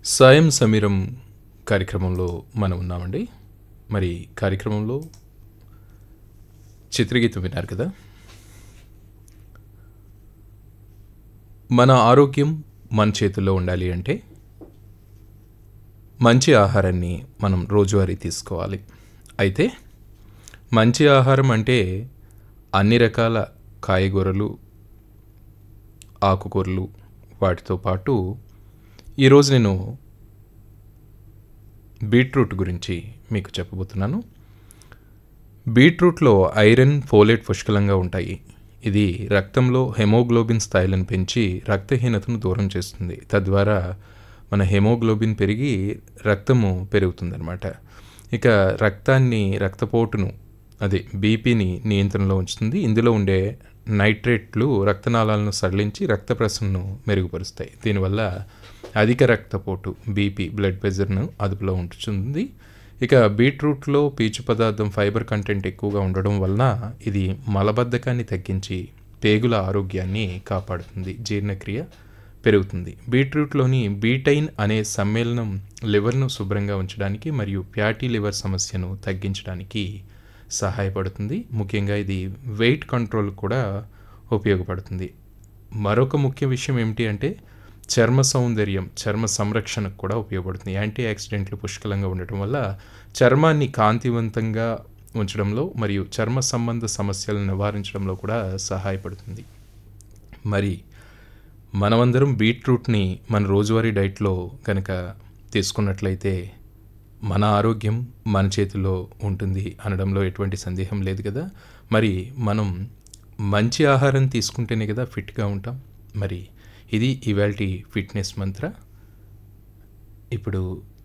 సాయం సమీరం కార్యక్రమంలో మనం ఉన్నామండి మరి కార్యక్రమంలో చిత్రగీతం విన్నారు కదా మన ఆరోగ్యం మన చేతుల్లో ఉండాలి అంటే మంచి ఆహారాన్ని మనం రోజువారీ తీసుకోవాలి అయితే మంచి ఆహారం అంటే అన్ని రకాల కాయగూరలు ఆకుకూరలు వాటితో పాటు ఈరోజు నేను బీట్రూట్ గురించి మీకు చెప్పబోతున్నాను బీట్రూట్లో ఐరన్ ఫోలేట్ పుష్కలంగా ఉంటాయి ఇది రక్తంలో హెమోగ్లోబిన్ స్థాయిలను పెంచి రక్తహీనతను దూరం చేస్తుంది తద్వారా మన హెమోగ్లోబిన్ పెరిగి రక్తము పెరుగుతుందన్నమాట ఇక రక్తాన్ని రక్తపోటును అదే బీపీని నియంత్రణలో ఉంచుతుంది ఇందులో ఉండే నైట్రేట్లు రక్తనాళాలను సడలించి రక్త ప్రసరణను మెరుగుపరుస్తాయి దీనివల్ల అధిక రక్తపోటు బీపీ బ్లడ్ ప్రెషర్ను అదుపులో ఉంచుతుంది ఇక బీట్రూట్లో పీచు పదార్థం ఫైబర్ కంటెంట్ ఎక్కువగా ఉండడం వలన ఇది మలబద్ధకాన్ని తగ్గించి పేగుల ఆరోగ్యాన్ని కాపాడుతుంది జీర్ణక్రియ పెరుగుతుంది బీట్రూట్లోని బీటైన్ అనే సమ్మేళనం లివర్ను శుభ్రంగా ఉంచడానికి మరియు ఫ్యాటీ లివర్ సమస్యను తగ్గించడానికి సహాయపడుతుంది ముఖ్యంగా ఇది వెయిట్ కంట్రోల్ కూడా ఉపయోగపడుతుంది మరొక ముఖ్య విషయం ఏమిటి అంటే చర్మ సౌందర్యం చర్మ సంరక్షణకు కూడా ఉపయోగపడుతుంది యాంటీ ఆక్సిడెంట్లు పుష్కలంగా ఉండటం వల్ల చర్మాన్ని కాంతివంతంగా ఉంచడంలో మరియు చర్మ సంబంధ సమస్యలను నివారించడంలో కూడా సహాయపడుతుంది మరి మనమందరం బీట్రూట్ని మన రోజువారీ డైట్లో కనుక తీసుకున్నట్లయితే మన ఆరోగ్యం మన చేతిలో ఉంటుంది అనడంలో ఎటువంటి సందేహం లేదు కదా మరి మనం మంచి ఆహారం తీసుకుంటేనే కదా ఫిట్గా ఉంటాం మరి ఇది ఇవాల్టి ఫిట్నెస్ మంత్ర ఇప్పుడు